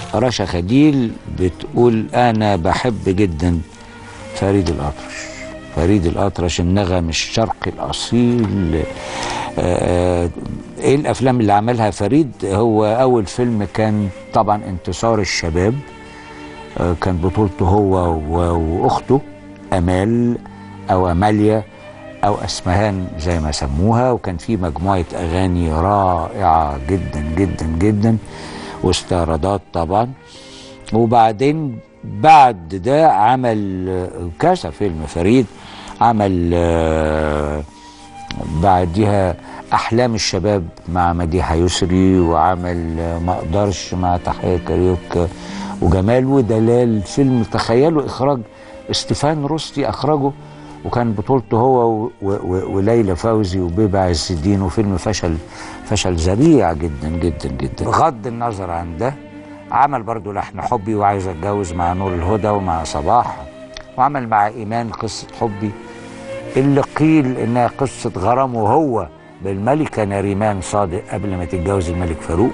رشا خليل بتقول انا بحب جدا فريد الاطرش فريد الاطرش النغم الشرقي الاصيل آه، ايه الافلام اللي عملها فريد هو اول فيلم كان طبعا انتصار الشباب آه، كان بطولته هو و- واخته امال او اماليا او اسمهان زي ما سموها وكان في مجموعه اغاني رائعه جدا جدا جدا واستعراضات طبعا وبعدين بعد ده عمل آه، كذا فيلم فريد عمل آه، بعدها احلام الشباب مع مديحه يسري وعمل آه، ما اقدرش مع تحيه كاريوكا وجمال ودلال فيلم تخيلوا اخراج استيفان روستي اخرجه وكان بطولته هو و- و- وليلى فوزي وبيبة عز الدين وفيلم فشل فشل ذريع جدا جدا جدا بغض النظر عن ده عمل برضو لحن حبي وعايز اتجوز مع نور الهدى ومع صباح وعمل مع ايمان قصه حبي اللي قيل انها قصه غرام وهو بالملكه نريمان صادق قبل ما تتجوز الملك فاروق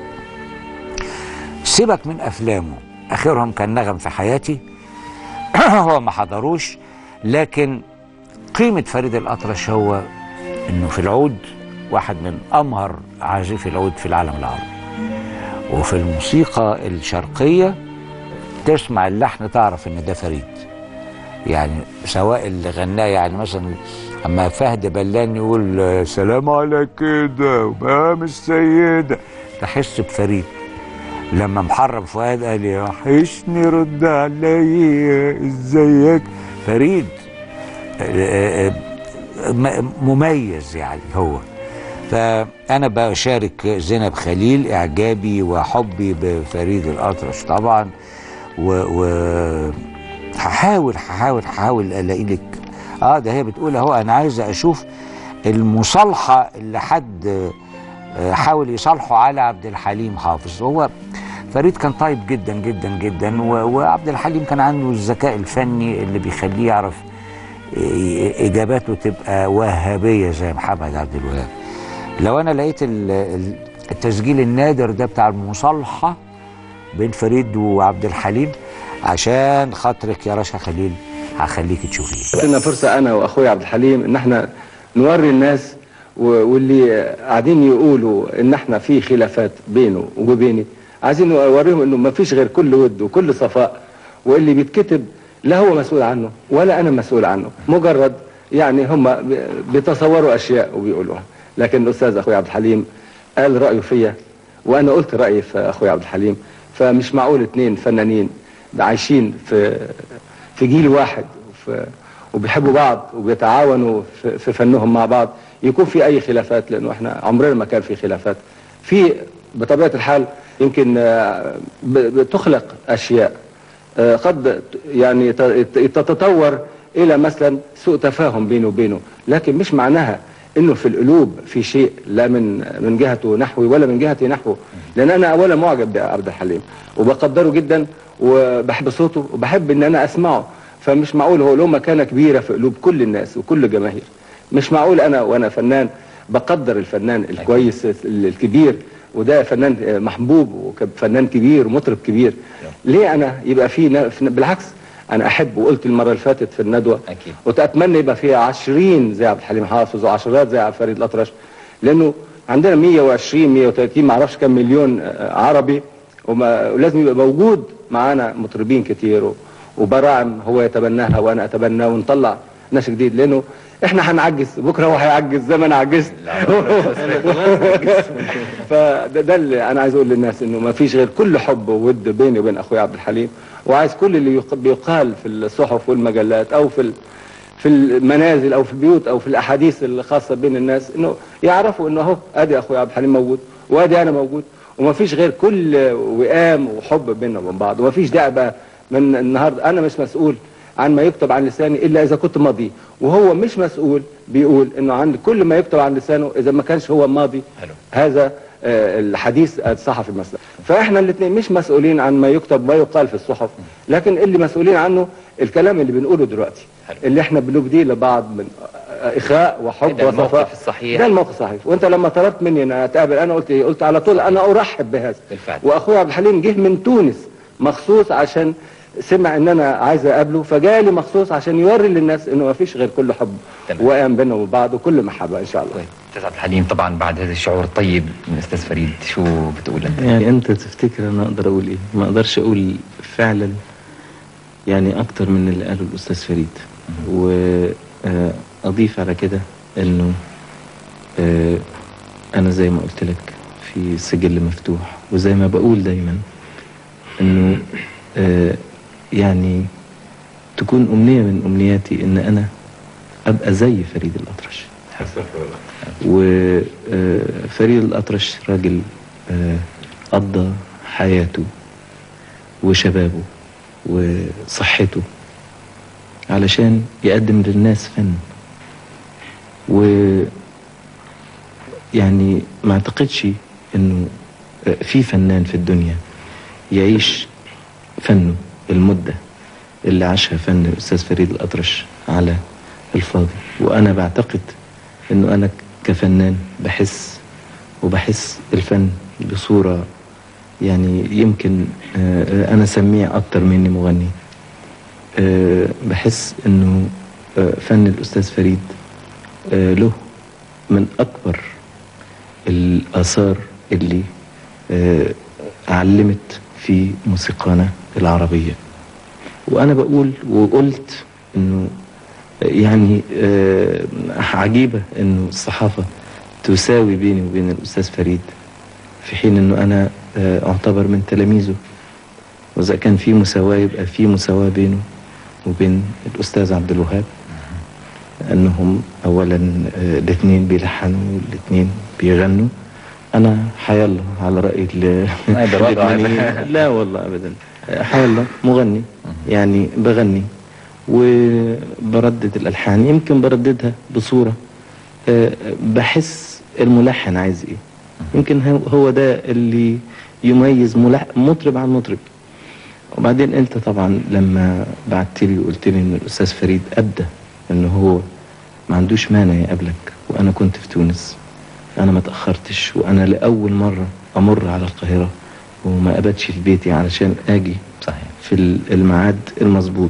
سيبك من افلامه اخرهم كان نغم في حياتي هو ما حضروش لكن قيمه فريد الاطرش هو انه في العود واحد من امهر عازفي العود في العالم العربي وفي الموسيقى الشرقيه تسمع اللحن تعرف ان ده فريد يعني سواء اللي غناه يعني مثلا اما فهد بلان يقول سلام على كده وبقام السيده تحس بفريد لما محرم فؤاد قال يا وحشني رد عليا ازيك فريد آه، آه، م- مميز يعني هو فانا بشارك زينب خليل اعجابي وحبي بفريد الاطرش طبعا و, و هحاول هحاول هحاول الاقي لك اه ده هي بتقول اهو انا عايزه اشوف المصالحه اللي حد آه، حاول يصالحه على عبد الحليم حافظ هو فريد كان طيب جدا جدا جدا و- وعبد الحليم كان عنده الذكاء الفني اللي بيخليه يعرف إيه- اجاباته تبقى وهابيه زي محمد عبد الوهاب لو انا لقيت ال- ال- التسجيل النادر ده بتاع المصالحه بين فريد وعبد الحليم عشان خاطرك يا رشا خليل هخليك تشوفيه لنا فرصة أنا وأخوي عبد الحليم إن احنا نوري الناس و- واللي قاعدين يقولوا إن احنا في خلافات بينه وبيني عايزين نوريهم إنه ما فيش غير كل ود وكل صفاء واللي بيتكتب لا هو مسؤول عنه ولا أنا مسؤول عنه مجرد يعني هم بي- بيتصوروا أشياء وبيقولوها لكن الأستاذ أخوي عبد الحليم قال رأيه فيا وأنا قلت رأيي في أخوي عبد الحليم فمش معقول اتنين فنانين عايشين في في جيل واحد وفي وبيحبوا بعض وبيتعاونوا في في فنهم مع بعض يكون في اي خلافات لانه احنا عمرنا ما كان في خلافات في بطبيعه الحال يمكن آه، ب- بتخلق اشياء آه، قد يعني ت- تتطور الى مثلا سوء تفاهم بينه وبينه لكن مش معناها انه في القلوب في شيء لا من من جهته نحوي ولا من جهتي نحوه لان انا اولا معجب بعبد الحليم وبقدره جدا وبحب صوته وبحب ان انا اسمعه فمش معقول هو له مكانه كبيره في قلوب كل الناس وكل الجماهير مش معقول انا وانا فنان بقدر الفنان الكويس الكبير وده فنان محبوب وفنان كبير ومطرب كبير ليه انا يبقى في نا- في- بالعكس انا احب وقلت المره اللي فاتت في الندوه أكيد. واتمنى يبقى فيها 20 زي عبد الحليم حافظ وعشرات زي عبد فريد الاطرش لانه عندنا 120 130 ما اعرفش كم مليون آه، عربي وما ولازم يبقى موجود معانا مطربين كتير و- وبراعم هو يتبناها وانا اتبناها ونطلع ناس جديد لانه احنا هنعجز بكره هو هيعجز زي ما انا عجزت فده ده اللي انا عايز اقول للناس انه ما فيش غير كل حب وود بيني وبين اخويا عبد الحليم وعايز كل اللي يق- بيقال في الصحف والمجلات او في ال- في المنازل او في البيوت او في الاحاديث الخاصه بين الناس انه يعرفوا انه اهو ادي اخويا عبد الحليم موجود وادي انا موجود وما فيش غير كل وئام وحب بيننا وبين بعض وما فيش داعي بقى من النهارده انا مش مسؤول عن ما يكتب عن لساني الا اذا كنت ماضي وهو مش مسؤول بيقول انه عن كل ما يكتب عن لسانه اذا ما كانش هو ماضي حلو. هذا آه، الحديث الصحفي مثلا فاحنا الاثنين مش مسؤولين عن ما يكتب ما يقال في الصحف لكن اللي مسؤولين عنه الكلام اللي بنقوله دلوقتي حلو. اللي احنا بنبديه لبعض من اخاء وحب ده الموقف وصفاء الصحيح. ده الموقف الصحيح وانت لما طلبت مني ان اتقابل انا قلت ايه قلت على طول انا ارحب بهذا بالفعل. واخويا عبد الحليم جه من تونس مخصوص عشان سمع ان انا عايز اقابله فجالي مخصوص عشان يوري للناس انه ما فيش غير كل حب تمام. وقام بيننا وبعض وكل محبه ان شاء الله طيب استاذ عبد الحليم طبعا بعد هذا الشعور الطيب من استاذ فريد شو بتقول انت؟ يعني انت تفتكر انا اقدر اقول ايه ما اقدرش اقول فعلا يعني اكتر من اللي قاله الاستاذ فريد واضيف على كده انه آه، انا زي ما قلت لك في سجل مفتوح وزي ما بقول دايما انه آه، يعني تكون امنيه من امنياتي ان انا ابقى زي فريد الاطرش وفريد الأطرش راجل آه، قضى حياته وشبابه وصحته علشان يقدم للناس فن و يعني ما اعتقدش انه آه، في فنان في الدنيا يعيش فنه المدة اللي عاشها فن الأستاذ فريد الأطرش على الفاضي وأنا بعتقد انه انا كفنان بحس وبحس الفن بصورة يعني يمكن آه، انا سميع اكتر مني مغني آه، بحس انه آه، فن الاستاذ فريد آه، له من اكبر الاثار اللي آه، علمت في موسيقانا العربية وانا بقول وقلت انه يعني آه، عجيبة انه الصحافة تساوي بيني وبين الاستاذ فريد في حين انه انا آه، اعتبر من تلاميذه واذا كان في مساواة يبقى في مساواة بينه وبين الاستاذ عبد الوهاب انهم اولا آه، الاثنين بيلحنوا والاثنين بيغنوا انا حيالله على راي ال- هذا وضع. اللبنانيين. لا والله ابدا آه، حيالله مغني يعني بغني وبردد الالحان يمكن برددها بصوره آه، بحس الملحن عايز ايه يمكن هو- هو ده اللي يميز ملح- مطرب عن مطرب وبعدين انت طبعا لما بعت لي وقلت لي ان الاستاذ فريد ابدى ان هو ما عندوش مانع يقابلك وانا كنت في تونس انا ما تاخرتش وانا لاول مره امر على القاهره وما قابلتش في بيتي علشان اجي صحيح في ال- الميعاد المظبوط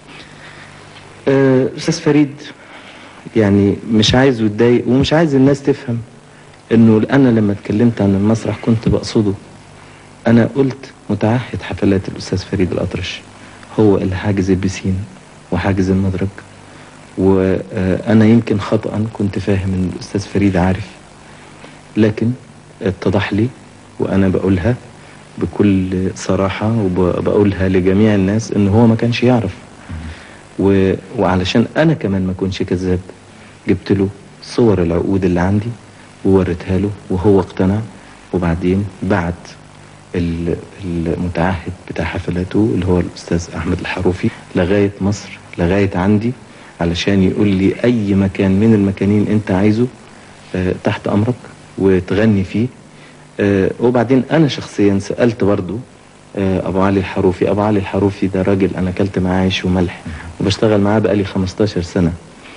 آه، استاذ فريد يعني مش عايزه يتضايق ومش عايز الناس تفهم انه انا لما اتكلمت عن المسرح كنت بقصده انا قلت متعهد حفلات الاستاذ فريد الاطرش هو اللي حاجز البسين وحاجز المدرج وانا يمكن خطأ كنت فاهم ان الاستاذ فريد عارف لكن اتضح لي وانا بقولها بكل صراحة وبقولها لجميع الناس ان هو ما كانش يعرف و... وعلشان انا كمان ما كنش كذاب جبت له صور العقود اللي عندي ووريتها له وهو اقتنع وبعدين بعت ال- المتعهد بتاع حفلاته اللي هو الاستاذ احمد الحروفي لغايه مصر لغايه عندي علشان يقول لي اي مكان من المكانين انت عايزه آه، تحت امرك وتغني فيه آه، وبعدين انا شخصيا سالت برضو آه، ابو علي الحروفي ابو علي الحروفي ده راجل انا اكلت معاه عيش وملح وبشتغل معاه بقالي 15 سنه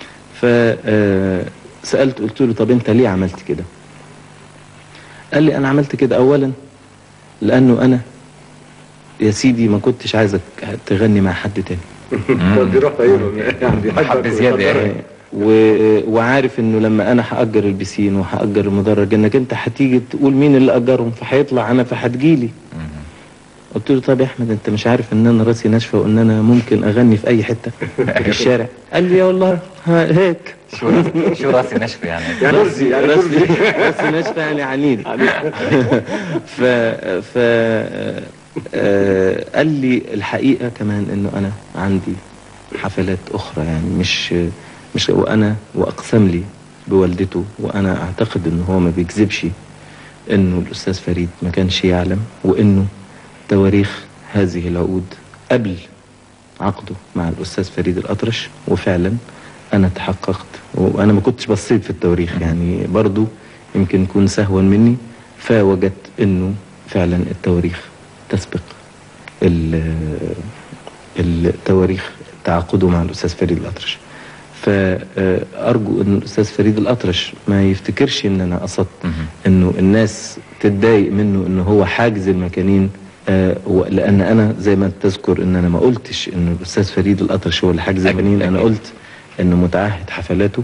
فسالت قلت له طب انت ليه عملت كده قال لي انا عملت كده اولا لانه انا يا سيدي ما كنتش عايزك تغني مع حد تاني دي روح طيبه يعني بيحبك محب زيادة ويقدرك. يعني. و... وعارف انه لما انا هاجر البسين وهاجر المدرج انك انت هتيجي تقول مين اللي اجرهم فهيطلع انا فهتجيلي قلت له طب يا احمد انت مش عارف ان انا راسي ناشفه وان انا ممكن اغني في اي حته في الشارع قال لي يا والله ها هيك شو راسي شو راسي نشف يعني يعني رزي يعني راسي رزي راسي ناشفه يعني عنيد ف ف آه، قال لي الحقيقه كمان انه انا عندي حفلات اخرى يعني مش مش وانا واقسم لي بوالدته وانا اعتقد انه هو ما بيكذبش انه الاستاذ فريد ما كانش يعلم وانه تواريخ هذه العقود قبل عقده مع الاستاذ فريد الاطرش وفعلا انا تحققت وانا ما كنتش بصيت في التواريخ يعني برضو يمكن يكون سهوا مني فوجدت انه فعلا التواريخ تسبق ال- التواريخ تعاقده مع الاستاذ فريد الاطرش فأرجو أن الأستاذ فريد الأطرش ما يفتكرش أن أنا قصدت أنه الناس تتضايق منه أنه هو حاجز المكانين آه، و- لأن أنا زي ما تذكر أن أنا ما قلتش أن الأستاذ فريد الأطرش هو اللي حاجز أكيد، المكانين أنا أكيد. قلت أنه متعهد حفلاته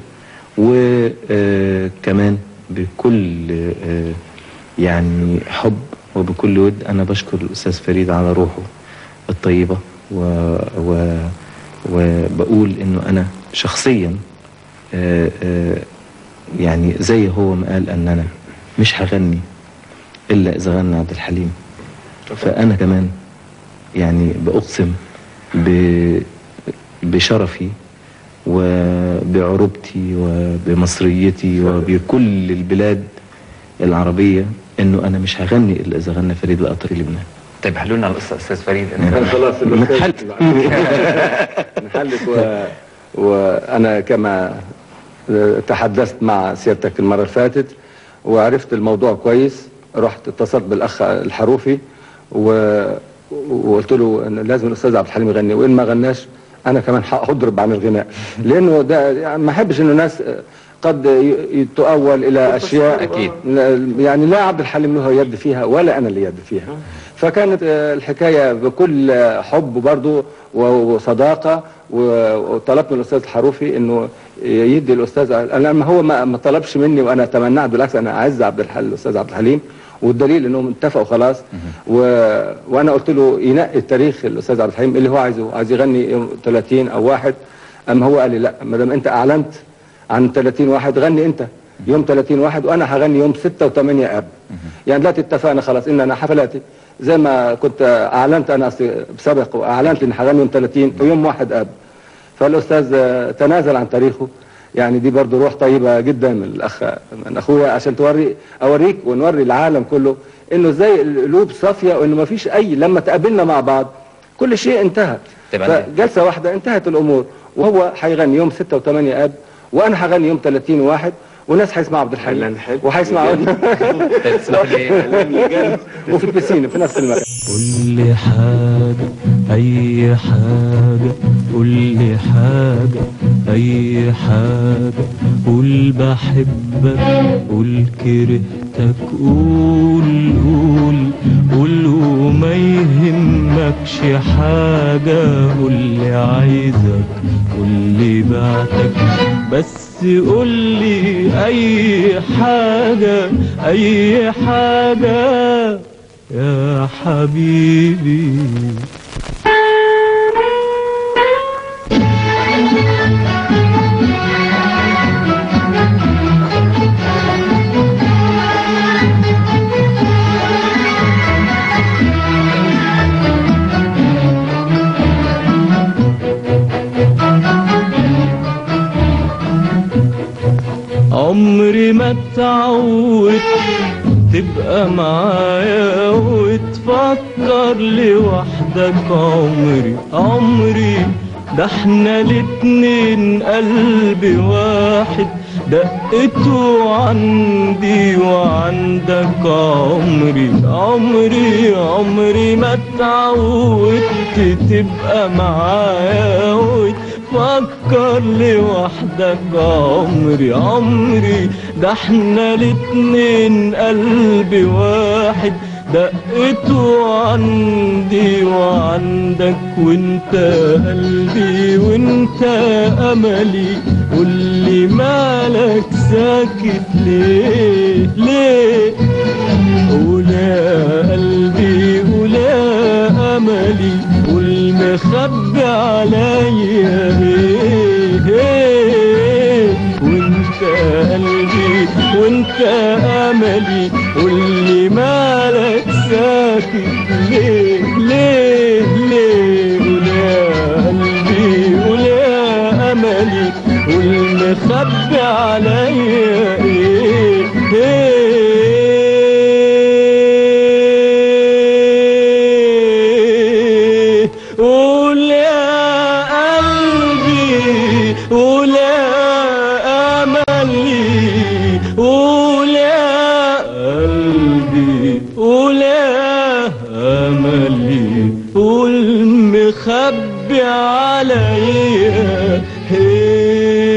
وكمان بكل آه، يعني حب وبكل ود أنا بشكر الأستاذ فريد على روحه الطيبة و, و وبقول إنه أنا شخصيا آه، آه، يعني زي هو ما قال أن أنا مش هغني إلا إذا غنى عبد الحليم فأنا كمان يعني بأقسم ب- بشرفي وبعروبتي وبمصريتي وبكل البلاد العربية انه انا مش هغني الا اذا غنى فريد القطري لبنان طيب حلوا لنا القصه استاذ فريد أنت- خلاص نحل. نحلك و... وانا كما تحدثت مع سيادتك المره اللي فاتت وعرفت الموضوع كويس رحت اتصلت بالاخ الحروفي و... وقلت له ان لازم الاستاذ عبد الحليم يغني وان ما غناش انا كمان هضرب عن الغناء لانه ده يعني ما احبش انه ناس قد ي- ي- تؤول الى اشياء أكيد. يعني لا عبد الحليم له يد فيها ولا انا اللي يد فيها فكانت آه، الحكايه بكل آه، حب برضه و- وصداقه و- وطلبت من الاستاذ الحروفي انه يدي الاستاذ انا ما هو ما ما طلبش مني وانا تمنعت بالعكس انا اعز عبد الحليم الاستاذ عبد الحليم والدليل انهم اتفقوا خلاص و... وانا قلت له ينقي التاريخ الاستاذ عبد الحليم اللي هو عايزه عايز يغني يوم 30 او واحد اما هو قال لي لا ما دام انت اعلنت عن 30 واحد غني انت يوم 30 واحد وانا هغني يوم 6 و8 اب يعني دلوقتي اتفقنا خلاص ان انا حفلاتي زي ما كنت اعلنت انا أصلي بسبق واعلنت ان هغني يوم 30 ويوم 1 اب فالاستاذ آه، تنازل عن تاريخه يعني دي برضو روح طيبه جدا من الاخ من اخويا عشان توري اوريك ونوري العالم كله انه ازاي القلوب صافيه وانه ما فيش اي لما تقابلنا مع بعض كل شيء انتهى طبعاً. فجلسه واحده انتهت الامور وهو هيغني يوم 6 و8 اب وانا هغني يوم 30 واحد والناس هيسمعوا عبد الحليم وهيسمعوني طيب تسمح لي وفي البسين في نفس المكان قول لي حاجة أي حاجة قول لي حاجة أي حاجة قول بحبك قول كرهتك قول قول قول وما يهمكش حاجة قول لي عايزك قول لي بعتك بس قول لي أي حاجة أي حاجة يا حبيبي عمري ما اتعودت تبقى معايا وتفكر لوحدك عمري عمري ده احنا الاتنين قلب واحد دقته عندي وعندك عمري عمري عمري ما اتعودت تبقى معايا وتفكر لوحدك عمري عمري ده احنا الاتنين قلب واحد دقته عندي وعندك وانت قلبي وانت املي قولي مالك ساكت ليه ليه قول يا قلبي قول يا املي قول مخبي عليا ايه ايه وانت قلبي وانت املي قولي مالك ساكت ليه ليه ليه قول يا قلبي قول يا املي قول مخبي عليا ايه ايه قول يا قلبي قول يا املي قول يا قلبي قول يا املي قول مخبي عليا هي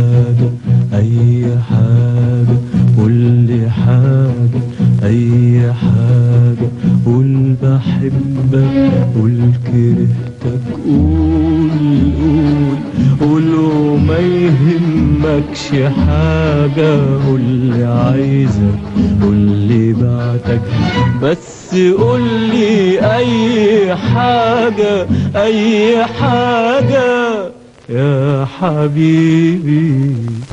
حاجة أي حاجة قول لي حاجة أي حاجة قول بحبك قول كرهتك قول قول قول وما يهمكش حاجة قول لي عايزك قول لي بعتك بس قول لي أي حاجة أي حاجة يا حبيبي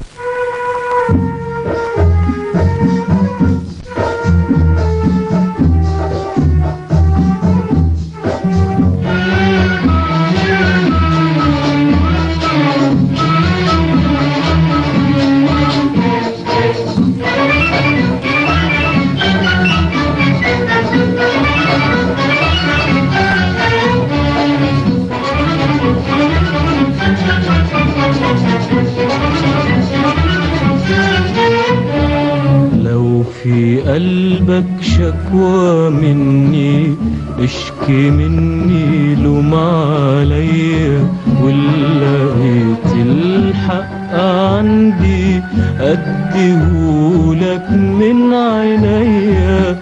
لو في قلبك شكوى مني اشكي مني لوم عليا ولقيت الحق عندي اديهولك من عينيا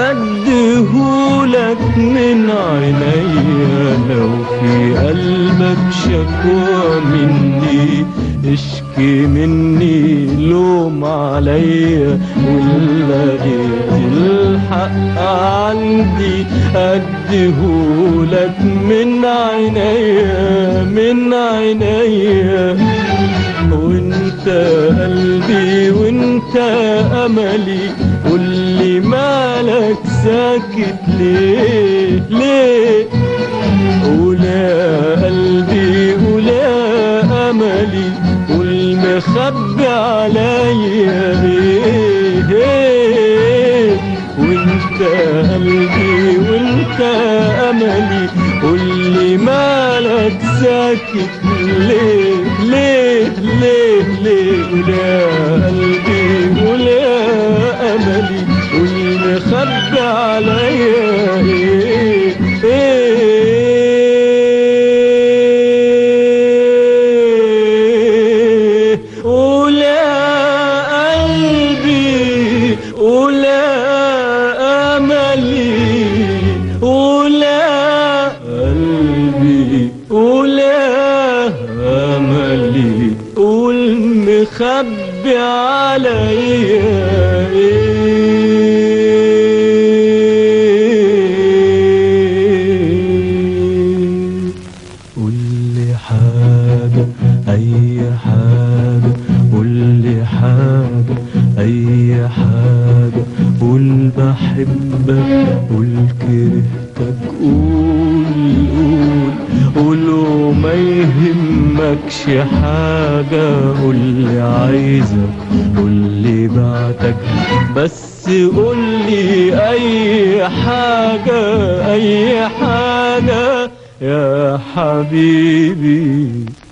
اديهولك من عينيا لو في قلبك شكوى مني اشكي مني لوم عليا ولقيت الحق عندي اديهولك من عينيا من عينيا وانت قلبي وانت املي قولي مالك ساكت ليه ليه ولا قلبي ولا املي والمخبي عليا ايه ايه وانت قلبي وانت املي قولي مالك ساكت ليه ليه ليه ليه ولا قلبي ولا املي والمخبي عليا ايه ايه ولا قلبي ولا املي ولا قلبي ولا املي والمخبي عليا ايه قول لي حاجة أي حاجة قول لي حاجة أي حاجة قول بحبك قول كرهتك قول قول قول وما يهمكش حاجة قول لي عايزك قول لي بعتك بس قول لي أي حاجة أي حاجة يا حبيبي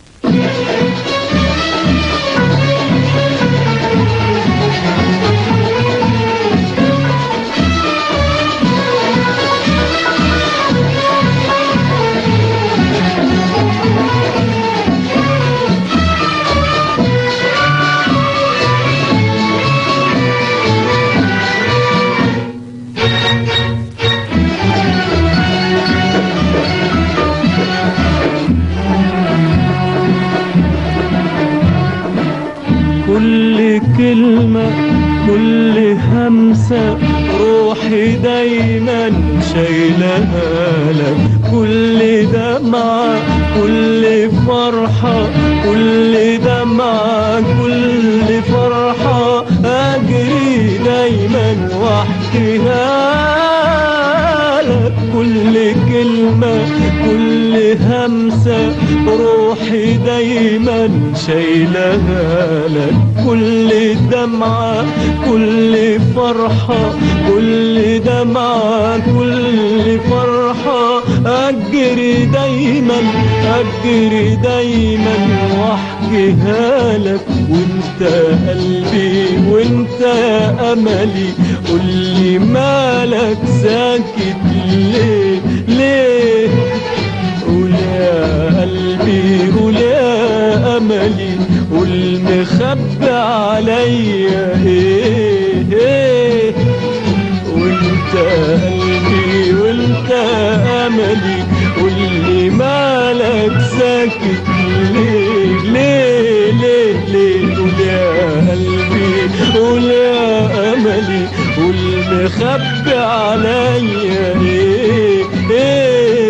كل كلمة كل همسة روحي دايما شايلها لك كل دمعة كل فرحة كل دمعة كل فرحة أجري دايما واحكيها لك كل كلمة كل همسة روحي دايما شايلها لك كل دمعة كل فرحة كل دمعة كل فرحة أجري دايما أجري دايما واحكيها لك وانت قلبي وانت أملي قولي مالك ساكت ليه ليه قول يا قلبي قول يا أملي قول مخبي عليا ايه ايه وانت قلبي وانت املي واللي مالك ساكت ليه ليه ليه ليه قول يا قلبي قول يا املي والمخبي عليا ايه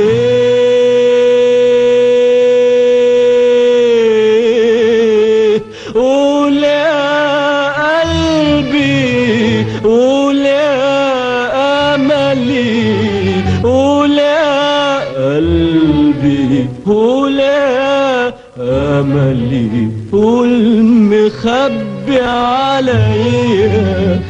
ايه قول يا قلبي قول يا املي قول يا قلبي قول يا املي قول مخبي عليا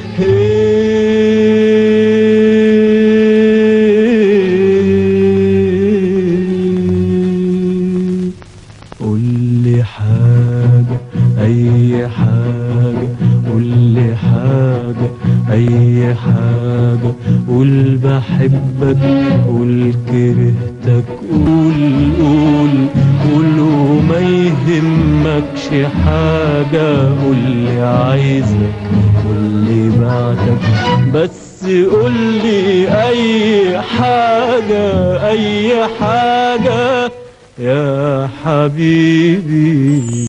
إيه قول لي حاجة أي حاجة قول لي حاجة أي حاجة قول بحبك قول كرهتك قول قول قول وما يهمكش حاجة قول لي عايزك قول لي بعدك بس قول لي أي حاجة أي حاجة يا حبيبي